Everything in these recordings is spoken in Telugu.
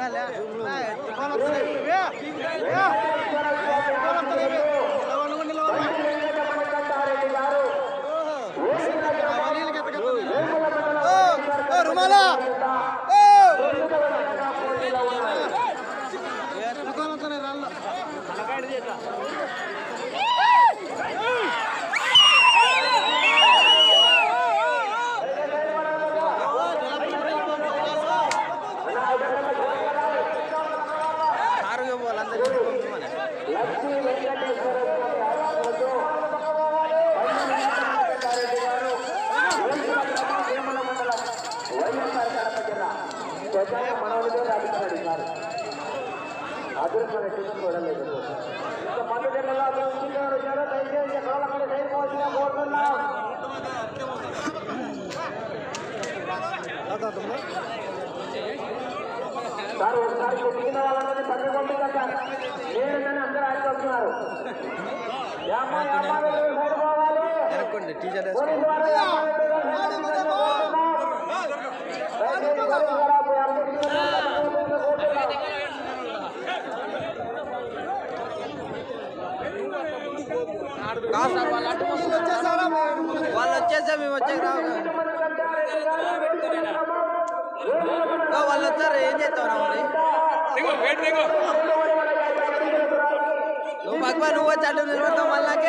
రుమాలా కారుగా పోవాలందరికీ పంపమని అదృష్టం ఎట్టి చూడలేదు ఇంకా పది జిల్లాలో అభివృద్ధి వచ్చారు దయచేసి ఎక్కడ అక్కడ చేయవలసిన కోరుతున్నాం సార్ ఒకసారి కొట్టిన వాళ్ళని పది మంది కదా లేదని అందరూ ఆడిపోతున్నారు యాభై యాభై వేలు సైడ్ పోవాలి వెనక్కోండి టీచర్ పోలీసు వారు యాభై వేలు సైడ్ పోతున్నాం. దయచేసి పోలీసు వారు ఆ యాభై వేలు సైడ్ పోతున్నాం. కాదు సార్ వాళ్ళు అడ్డు వచ్చేసారా వాళ్ళు వచ్చేసా మేము వచ్చాక రావు ఓ, వాళ్ళు వచ్చారు ఏం చేస్తావు నా మరి నువ్వు భగవాన్ నువ్వు వచ్చి అడ్డు నిలబడతావు మళ్ళాకే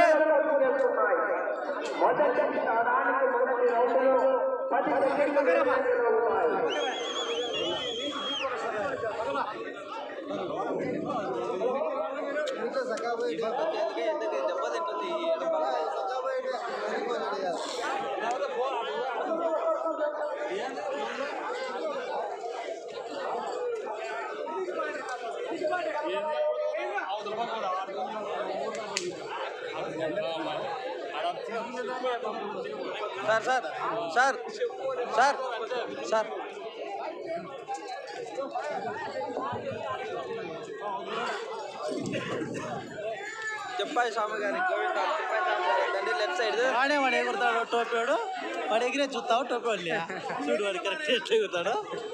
మొదటి స్థానానికి మొదటి రౌండ్లో పది సెకండ్లు ఉన్నాయి. Sir sir sir sir sir చెప్పాయి స్వామి గారి గోవింద చెప్పాయి స్వామి గారి తండ్రి లెఫ్ట్ సైడ్ వాడే వాడు ఎగురుతాడు టోపీ వాడు వాడు ఎగిరే చూస్తావు టోపీ వాడు చూడు వాడు కరెక్ట్ ఎట్లా ఎగురుతాడు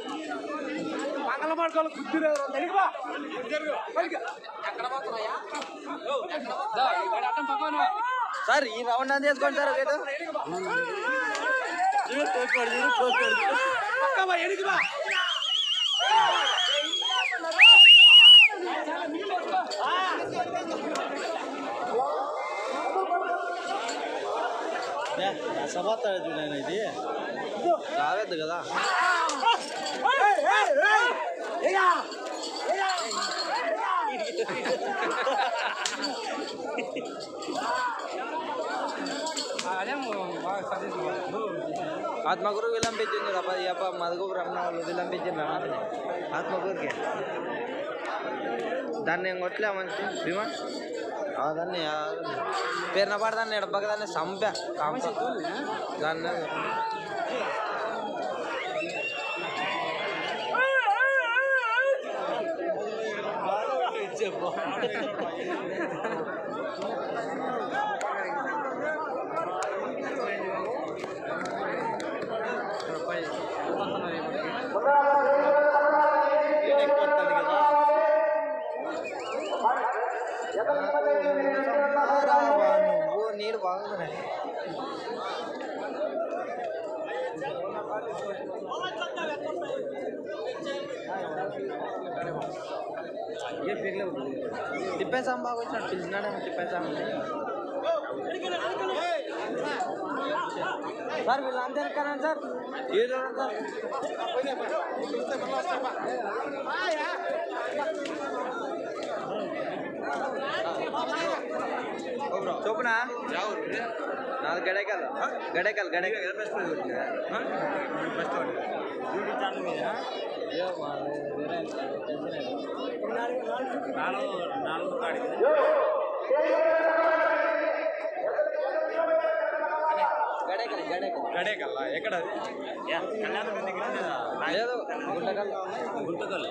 సార్ ఈ రౌండ్ అంతా చేసుకోండి సార్ ఒకటి చూడు టోపీ వాడు చూడు టోపీ వాడు చూడు సభాతాడు చూడు ఆయన ఇది రావద్దు కదా ఆత్మగురు విలంపించింది అప్ప అప్ప మధుగు బ్రహ్మ వాళ్ళు విలంపించింది ఆత్మగురికి దాన్ని ఏం కొట్టలే మంచి భీమా ఆ దాన్ని ఆ పేరున పాడు దాన్ని ఎడపక దాన్ని సంపా కాంప దాన్ని నువ్వు నీళ్ళు బాగున్నాయి తిప్పేసాం బాగా వచ్చినాడు పిలిచినాడేమో తిప్పేసాం సార్ వీళ్ళు అంతే కదా సార్ ఏ సార్ చొప్పున నాది గడేకల్ గడేకల్ గడేకల్ గడేకల్ గడేకల్ గడేకల్లా ఎక్కడ లేదు గుంటకల్ గుంటకల్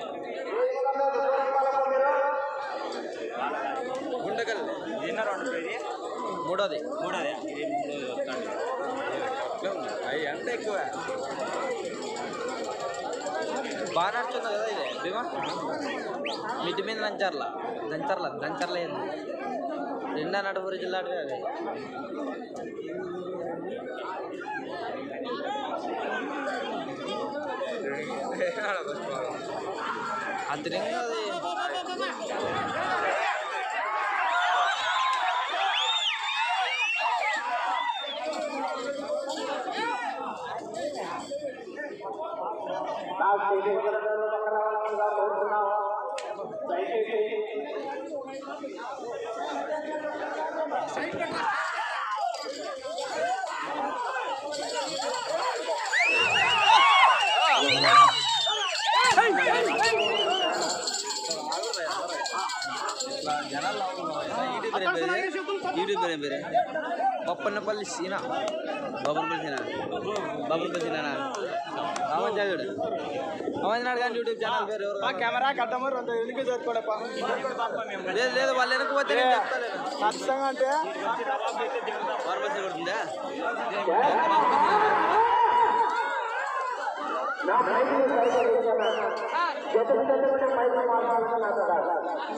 గుంటకల్ ఎన్నో రెండు ఇది మూడోది మూడోదే ఇది మూడోది వస్తాడు అవి అంత ఎక్కువ బాగా నడుస్తుంది కదా ఇది భీమా మిటి మీద దంచర్ల దంచర్ల దంచర్ల ఏంది నిండా నడుపురి జిల్లా అటు అది అది అది నా స్టేషన్ పక్కన రావాలని కోరుతున్నాము దయచేసి యూట్యూబ్ పేరు పేరే బొప్పన్నపల్లి సీనా బొప్పన్నపల్లి సీనా బొప్పన్నపల్లి సీనా అమన్ జాగుడు అమన్ నాడు కానీ యూట్యూబ్ ఛానల్ పేరు ఎవరు కెమెరా కట్టము రెండు ఎందుకు చదువుకోడప్ప లేదు లేదు వాళ్ళు వెనకపోతే నేను చెప్తాలేను ఖచ్చితంగా అంటే ఫార్మసీ కొడుతుందా నా మైకి సరిగ్గా ఇచ్చాను. ఎప్పుడు చదివితే మైకి మాట్లాడుతున్నా కదా.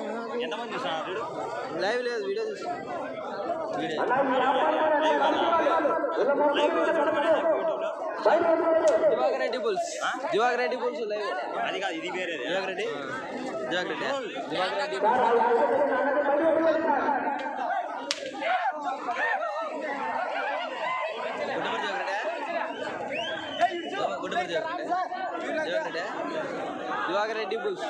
లైవ్ లేదు వీడియో చూసి వీడియో అన్నా, ఈ అబ్బాయి కూడా నేను కలిసి వాళ్ళాను. ఇలా మొత్తం బయట వదిలేయండి. దివాకర్ రెడ్డి బుల్స్ దివాకర్ రెడ్డి బుల్స్ లైవ్ అది కాదు ఇది వేరే దివాకర్ రెడ్డి దివాకర్ రెడ్డి దివాకర్ రెడ్డి సార్, ఆ యాక్సిడెంట్ అన్నది బయట వదిలేయండి సార్. గుడ్డమూరి దివాకర్ రెడ్డి దివాకర్ రెడ్డి దివాకర్ రెడ్డి బుల్స్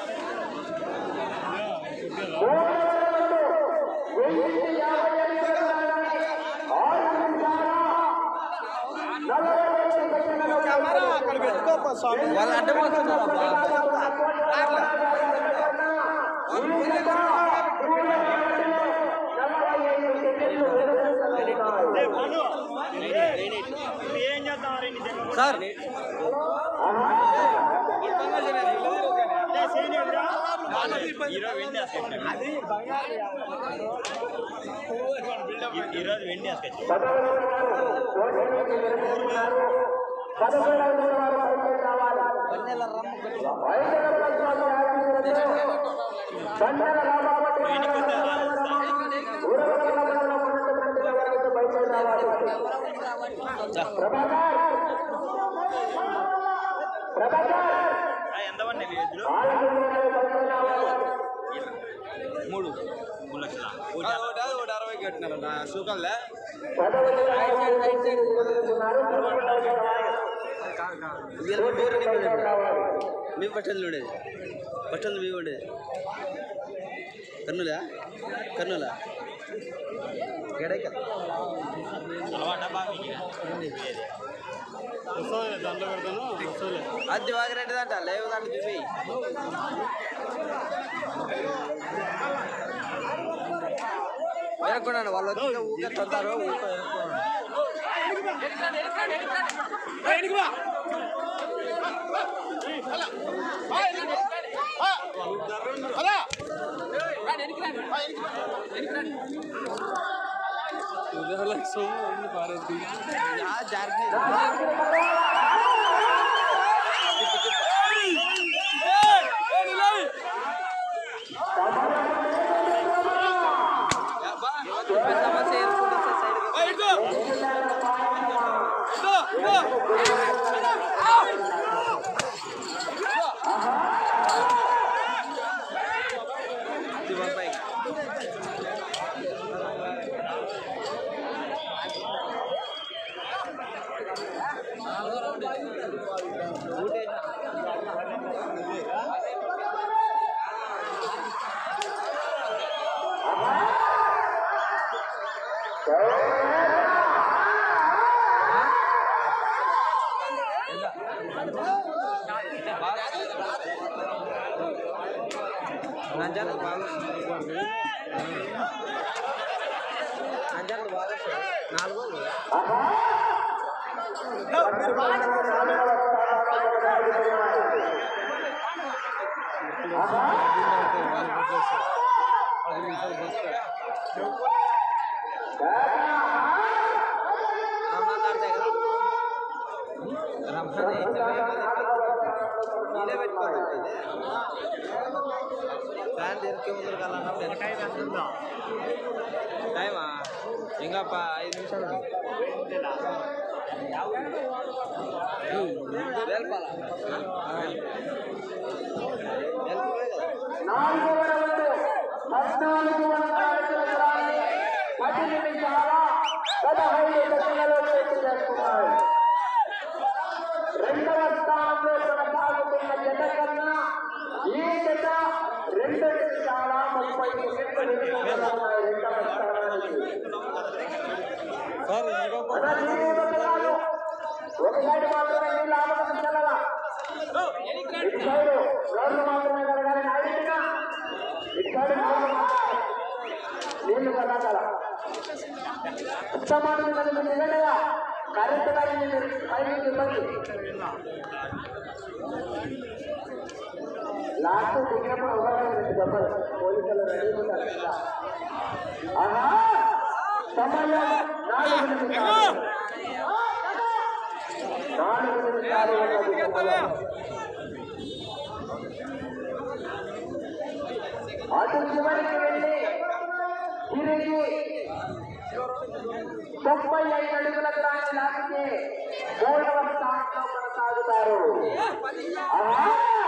అక్కడ పెట్టుకోప్ప స్వామి వాళ్ళు అడ్డం వస్తున్నారు ఏం చేద్దాం సార్ ఈరోజు వెండి వేసుకొచ్చి ఎంతమంది మీ ఎద్దులు మూడు మూడు లక్షల ఒకటి అరవై కట్టినారు నా సూకల్లే మీ పట్టణంలో ఉండేది పట్టణంలో మీ ఉండేది కర్నూలా కర్నూలా గడైక అలవాట బాగా దాంట్లో పెడతాను అది వాగిరెడ్డి దంట లేవు దాంట్లో చూసి వెనక్కున్నాను వాళ్ళు వచ్చి ఊకే తంతారు ఊకే వెనక్కున్నాను ఆ, జారిపోయింది. తిప్పు, తిప్పు. యా, బా. పెద్ద సమస్య ఎదుర్కొంటే సైడ్కి ఇది పంపాయి. నంజాల బాగా నంజాల బాగా నాలుగో రమ్మని ఇదే పెట్టుకోవాలి ఫ్యాన్ తెరికే ముందు కలన్నప్పుడు టైమా ఇంకా ప- ఐదు నిమిషాలు ఉంది. వెళ్ళపాలా? వెళ్ళిపోయే కదా నాలుగవ రౌండ్ పద్నాలుగు వందల అడుగుల దూరాన్ని పది నిమిషాల పదహైదు సెకండ్లలో పూర్తి చేస్తున్నారు రెండవ స్థానంలో కొనసాగుతున్న జత కన్నా ఈ జత రెండు నిమిషాల ముప్పై సెకండ్లు వెనుకంజలో ఉన్నాయి రెండవ స్థానానికి అలా నీరు ఇవ్వగలగాలి. ఒక సైడ్ మాత్రమే నీళ్ళు ఆపడం చల్లగా ఇటు సైడ్ రోడ్లు మాత్రమే కడగాలి నాయుడిగా ఇటు సైడ్ రోడ్లు మాత్రమే నీళ్లు కడగాల ఉత్తమానం కలిగి నిలడగా కరెంటు లైన్ పైకి ఇవ్వండి లాస్ట్ దిగినప్పుడు అవకాశం రెండు దెబ్బలు పోలీసులు రెడీ ఉంటారు కదా. ఆహా సమయం నాలుగు నిమిషాలు నాలుగు నిమిషాలు ఉన్నది సమయం. అటు చివరికి వెళ్ళి తిరిగి తొంభై ఐదు అడుగుల దూరాన్ని లాగితే మూడవ స్థానంలో కొనసాగుతారు ఆహా!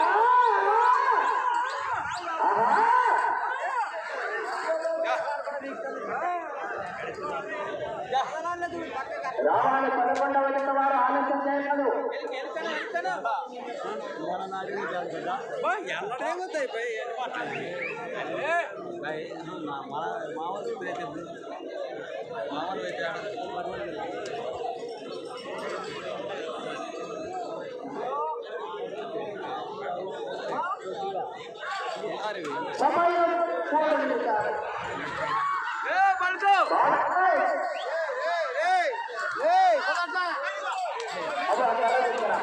ఆహా! రావాలి పదకొండవ జత వారు ఆలస్యం చేయగలరు సమయం మూడు నిమిషాలు బాగున్నాయి. అబ్బా, అది అలా తీసుకురా.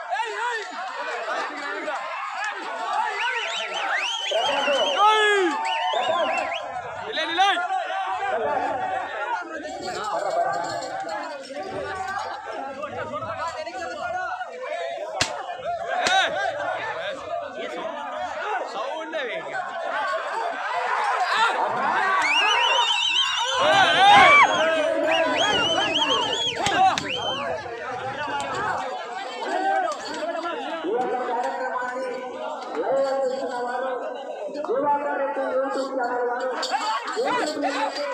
ఈ యొక్క కార్యక్రమాన్ని లైవ్ అందిస్తున్న వారు దివాకర్ రెడ్డి యూట్యూబ్ ఛానల్ వారు యూట్యూబ్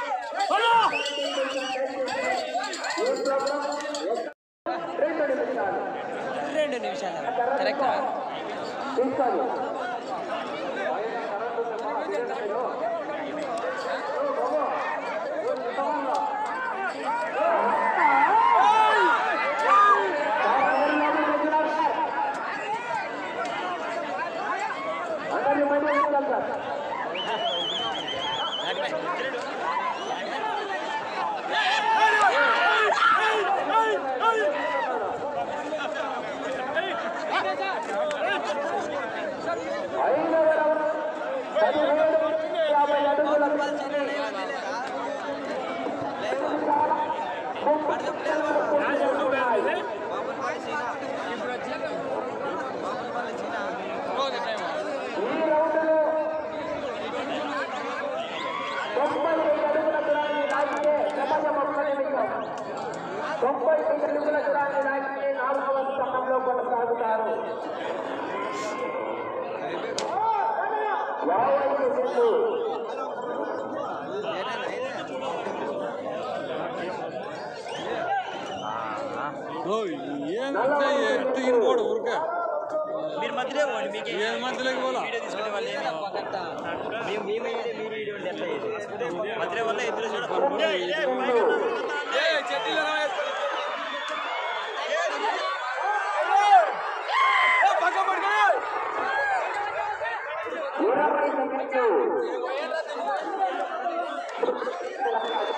ఈ ప్రోగ్రాం రెండు నిమిషాలు రెండు నిమిషాలు కరెక్టా తీసుకోండి అందరినీ మళ్ళీ తీసుకెళ్తారు ఐదవ రౌండ్ పదిహేడు యాభై అడుగుల ఈ రౌండ్లో తొంభై ఐదు అడుగుల దూరాన్ని లాగితే సమయం ఒక్క నిమిషం తొంభై ఐదు అడుగుల దూరాన్ని లాగితే నాలుగవ స్థానంలో కొనసాగుతారు యాభై సెకండ్లు మీరు మధ్యలో పోండి మీకు మధ్యలోకి పోలా వీడియో తీసుకుంటే వాళ్ళు ఏం మేము మేమే మీరు వీడియో ఉంటే ఎట్లా చేసేది? మధ్యలో వల్ల ఎదురు ఇరవై సెకండ్లు